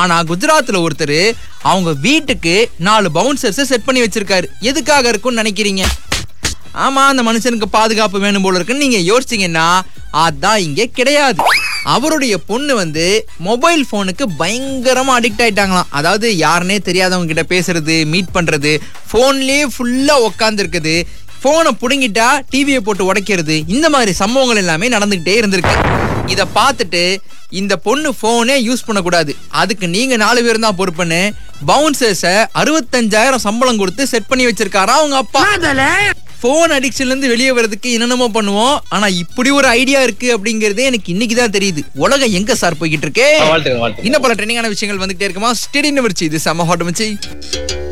ஆனா குஜராத்ல ஒருத்தர் அவங்க வீட்டுக்கு நாலு பவுன்சர்ஸ் செட் பண்ணி வச்சிருக்காரு எதுக்காக இருக்கும்னு நினைக்கிறீங்க ஆமா அந்த மனுஷனுக்கு பாதுகாப்பு வேணும் போல இருக்குன்னு நீங்க யோசிச்சீங்கன்னா அதான் இங்க கிடையாது அவருடைய பொண்ணு வந்து மொபைல் போனுக்கு பயங்கரமா அடிக்ட் ஆயிட்டாங்களாம் அதாவது யாருனே தெரியாதவங்க கிட்ட பேசுறது மீட் பண்றது போன்லயே ஃபுல்லா உட்கார்ந்து இருக்குது போனை புடுங்கிட்டா டிவியை போட்டு உடைக்கிறது இந்த மாதிரி சம்பவங்கள் எல்லாமே நடந்துகிட்டே இருந்திருக்கு இத பார்த்துட்டு இந்த பொண்ணு போனே யூஸ் பண்ணக்கூடாது அதுக்கு நீங்க நாலு பேர் தான் பொறுப்புன்னு பவுன்சர்ஸ அறுபத்தஞ்சாயிரம் சம்பளம் கொடுத்து செட் பண்ணி வச்சிருக்காரா அவங்க அப்பா போன் அடிக்ஷன்ல இருந்து வெளியே வர்றதுக்கு என்னென்னமோ பண்ணுவோம் ஆனா இப்படி ஒரு ஐடியா இருக்கு அப்படிங்கறதே எனக்கு இன்னைக்கு தான் தெரியுது உலகம் எங்க சார் போய்கிட்டு இருக்கே வாழ்த்துக்கள் வாழ்த்துக்கள் இன்னும் பல ட்ரெண்டிங்கான விஷயங்கள் வந்துகிட்டே இருக்குமா ஸ்டெடி நிவர்ச்சி இது செம்ம ஹாட் மச்சி